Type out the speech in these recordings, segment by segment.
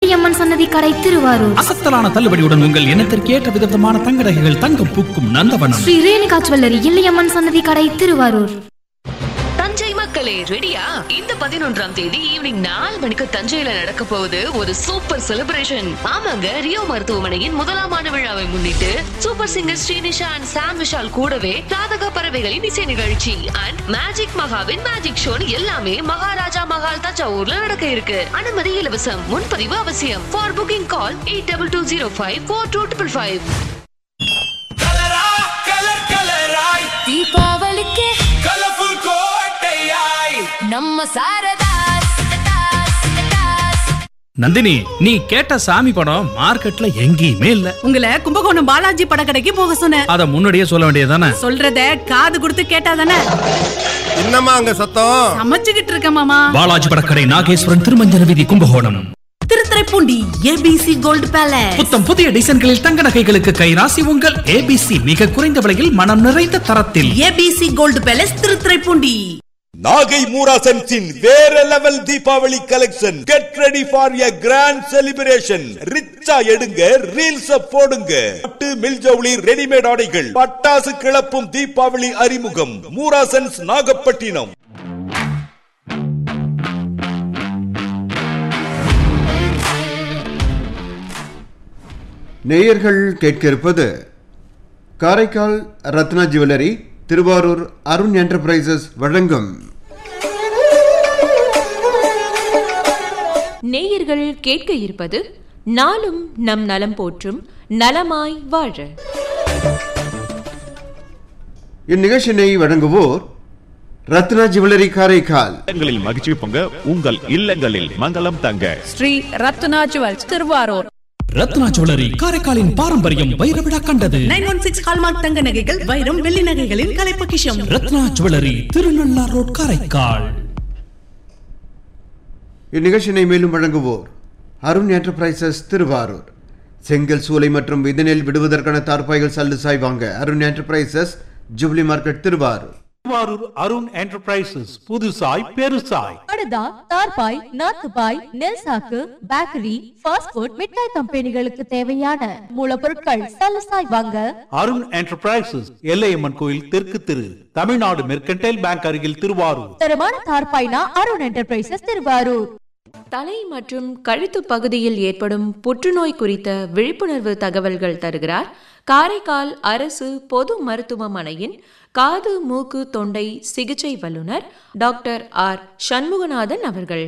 எல்லையம்மன் சன்னதி கடை திருவாரூர் அசத்தலான தள்ளுபடியுடன் உங்கள் எண்ணத்திற்கு ஏற்ற விதமான தங்க நகைகள் தங்கம் பூக்கும் நந்தவனம் ஸ்ரீ ரேணுகா ஜுவல்லரி எல்லையம்மன் சன்னதி கடை திருவாரூர் தஞ்சை மக்களே ரெடியா இந்த பதினொன்றாம் தேதி ஈவினிங் நாலு மணிக்கு தஞ்சையில நடக்க போகுது ஒரு சூப்பர் செலிப்ரேஷன் ஆமாங்க ரியோ மருத்துவமனையின் முதலாம் ஆண்டு விழாவை முன்னிட்டு super singer Srinisha and Sam Vishal கூடவே ராதக பறவைகளின் இசை நிகழ்ச்சி அண்ட் மேஜிக் மகாவின் மேஜிக் ஷோ எல்லாமே மகாராஜா மகால் தஞ்சாவூர்ல நடக்க இருக்கு அனுமதி இலவசம் முன்பதிவு அவசியம் for booking call eight double two zero five four two triple five கலரா கலர் கலராய் தீபாவளிக்கு கலர்ஃபுல் கோட்டையாய் நம்ம சாரதாஸ் நந்தினி நீ கேட்ட சாமி படம் மார்க்கெட்ல எங்கேயுமே இல்ல உங்களை கும்பகோணம் பாலாஜி படக்கடைக்கு போக சொன்னேன் அத முன்னாடியே சொல்ல வேண்டியதானே சொல்றத காது கொடுத்து கேட்டாதானே என்னம்மா அங்க சத்தம் சமைச்சுக்கிட்டு இருக்க மாமா பாலாஜி படக்கடை நாகேஸ்வரன் திருமஞ்சன வீதி Kumbakonam Thiruthuraipoondi ABC gold palace புத்தம் புதிய டிசைன்களில் தங்க நகைகளுக்கு கைராசி உங்கள் ஏபிசி மிக குறைந்த விலையில் மனம் நிறைந்த தரத்தில் ABC gold palace Thiruthuraipoondi Nagai மூராசன்ஸின் வேற level Deepavali collection get ready for a grand celebration ரிச்சா எடுங்க ரீல்ஸ் போடுங்க பட்டு மில்ஜவுளி ரெடிமேட் ஆடைகள் பட்டாசு கிளப்பும் தீபாவளி அறிமுகம் மூராசன்ஸ் நாகப்பட்டினம் நேயர்கள் கேட்க இருப்பது காரைக்கால் ரத்னா ஜுவல்லரி திருவாரூர் அருண் என்டர்பிரைசஸ் வழங்கும் நேயர்கள் கேட்க இருப்பது நாளும் நம் நலம் போற்றும் நலமாய் வாழ இந்நிகழ்ச்சியினை வழங்குவோர் ரத்னா ஜுவல்லரி காரைக்கால் இல்லங்களில் மகிழ்ச்சி பொங்க உங்கள் இல்லங்களில் மங்களம் தங்க ஸ்ரீ ரத்னா ஜுவல்ஸ் திருவாரூர் ரத்னா ஜுவல்லரி காரைக்காலின் பாரம்பரியம் வைர விழா கண்டது நைன் ஒன் சிக்ஸ் ஹால்மார்க் தங்க நகைகள் வைரம் வெள்ளி நகைகளின் கலைப்பொக்கிஷம் ரத்னா ஜுவல்லரி திருநள்ளார் ரோட் காரைக்கால் இந்நிகழ்ச்சியினை மேலும் வழங்குவோர் அருண் என்டர்பிரைசஸ் திருவாரூர் செங்கல் சூளை மற்றும் விதநெல் விடுவதற்கான தார்பாய்கள் சல்லு சாய் வாங்க Arun enterprises jubilee market Thiruvarur Thiruvarur Arun enterprises புதுசாய் பெருசாய் படுதா தார்பாய் நாத்துபாய் நெல் சாக்கு பேக்கரி ஃபாஸ்ட் ஃபுட் மிட்டாய் கம்பெனிகளுக்கு தேவையான மூலப்பொருட்கள் சலசாய் வாங்க அருண் என்டர்பிரைசஸ் எல்லையம்மன் கோயில் தெற்கு திரு தமிழ்நாடு மெர்கன்டைல் பேங்க் அருகில் திருவாரூர் தரமான தார்பாய்னா அருண் என்டர்பிரைசஸ் திருவாரூர் தலை மற்றும் கழுத்து பகுதியில் ஏற்படும் புற்றுநோய் குறித்த விழிப்புணர்வு தகவல்கள் தருகிறார் காரைக்கால் அரசு பொது மருத்துவமனையின் காது மூக்கு தொண்டை சிகிச்சை வல்லுநர் டாக்டர் ஆர் சண்முகநாதன் அவர்கள்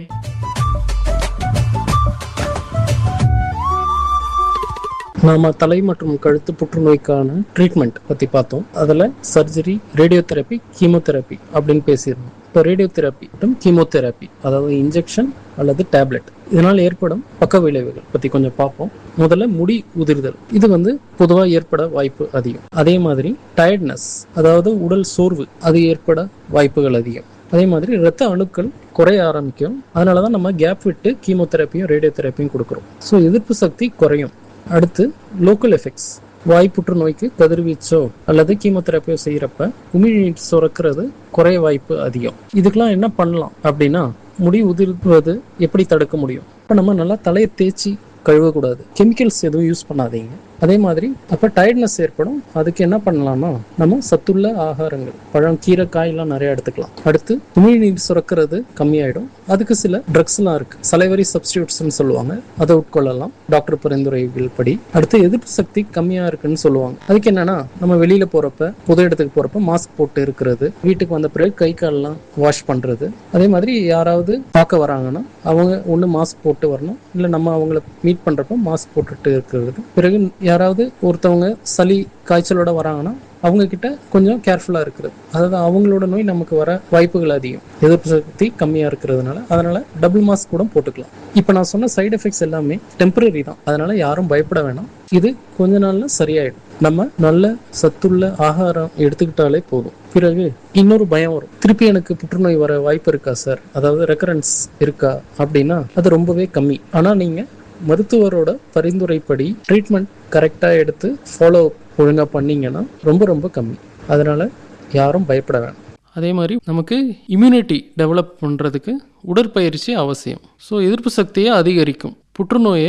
நாம தலை மற்றும் கழுத்து புற்றுநோய்க்கான ட்ரீட்மெண்ட் பத்தி பார்த்தோம் அதுல சர்ஜரி ரேடியோதெரப்பி கீமோதெரப்பி அப்படின்னு பேசியிருந்தோம் இப்போ ரேடியோதெரப்பி மற்றும் கீமோதெரப்பி அதாவது இன்ஜெக்ஷன் அல்லது டேப்லெட் இதனால் ஏற்படும் பக்க விளைவுகள் பத்தி கொஞ்சம் பார்ப்போம் முதல்ல முடி உதிர்தல் இது வந்து பொதுவாக ஏற்பட வாய்ப்பு அதிகம் அதே மாதிரி டயர்ட்னஸ் அதாவது உடல் சோர்வு அது ஏற்பட வாய்ப்புகள் அதிகம் அதே மாதிரி இரத்த அணுக்கள் குறைய ஆரம்பிக்கும் அதனால தான் நம்ம கேப் விட்டு கீமோதெரப்பியும் ரேடியோதெரப்பியும் கொடுக்குறோம் ஸோ எதிர்ப்பு சக்தி குறையும் அடுத்து லோக்கல் எஃபெக்ட்ஸ் வாய் புற்றுநோய்க்கு கதிர்வீச்சோ அல்லது கீமோதெரப்பியோ செய்யறப்ப உமிழ்நீர் சுரக்கிறது குறைய வாய்ப்பு அதிகம் இதுக்கெல்லாம் என்ன பண்ணலாம் அப்படின்னா முடி உதிர்வது எப்படி தடுக்க முடியும் இப்போ நம்ம நல்லா தலையை தேய்ச்சி கழுவக்கூடாது கெமிக்கல்ஸ் எதுவும் யூஸ் பண்ணாதீங்க அதே மாதிரி அப்போ டயர்ட்னஸ் ஏற்படும் அதுக்கு என்ன பண்ணலாம்னா நம்ம சத்துள்ள ஆகாரங்கள் பழம் கீரை காயெல்லாம் நிறைய எடுத்துக்கலாம் அடுத்து உமிழ்நீர் சுரக்கிறது கம்மியாயிடும் அதுக்கு சில ட்ரக்ஸ்லாம் இருக்கு சலைவரி சப்ஸ்டியூட்ஸ்னு சொல்லுவாங்க அதை உட்கொள்ளலாம் டாக்டர் பரிந்துரைகள் படி அடுத்து எதிர்ப்பு சக்தி கம்மியா இருக்குன்னு சொல்லுவாங்க அதுக்கு என்னன்னா நம்ம வெளியில போறப்ப பொது இடத்துக்கு போறப்ப மாஸ்க் போட்டு இருக்கிறது வீட்டுக்கு வந்த பிறகு கை கால்லாம் வாஷ் பண்றது அதே மாதிரி யாராவது பார்க்க வராங்கன்னா அவங்க ஒன்று மாஸ்க் போட்டு வரணும் இல்லை நம்ம அவங்கள மீட் பண்றப்ப மாஸ்க் போட்டுட்டு இருக்கிறது பிறகு யாராவது ஒருத்தவங்க சளி காய்ச்சலோட வராங்கன்னா அவங்க கிட்ட கொஞ்சம் கேர்ஃபுல்லா இருக்கிறது அதாவது அவங்களோட நோய் நமக்கு வர வாய்ப்புகள் அதிகம் எதிர்ப்பு சக்தி கம்மியா இருக்கிறதுனால அதனால டபுள் மாஸ்க் கூட போட்டுக்கலாம் இப்போ நான் சொன்ன சைடு எஃபெக்ட்ஸ் எல்லாமே டெம்பரரி தான் அதனால யாரும் பயப்பட வேணாம் இது கொஞ்ச நாள்ல சரியாயிடும் நம்ம நல்ல சத்துள்ள ஆகாரம் எடுத்துக்கிட்டாலே போதும் பிறகு இன்னொரு பயம் வரும் திருப்பி எனக்கு புற்றுநோய் வர வாய்ப்பு இருக்கா சார் அதாவது ரெக்கரன்ஸ் இருக்கா அப்படின்னா அது ரொம்பவே கம்மி ஆனா நீங்க மருத்துவரோட பரிந்துரைப்படி ட்ரீட்மெண்ட் கரெக்டாக எடுத்து ஃபாலோ ஒழுங்காக பண்ணீங்கன்னா ரொம்ப ரொம்ப கம்மி அதனால் யாரும் பயப்பட வேணாம் அதே மாதிரி நமக்கு இம்யூனிட்டி டெவலப் பண்ணுறதுக்கு உடற்பயிற்சி அவசியம் ஸோ எதிர்ப்பு சக்தியை அதிகரிக்கும் புற்றுநோயை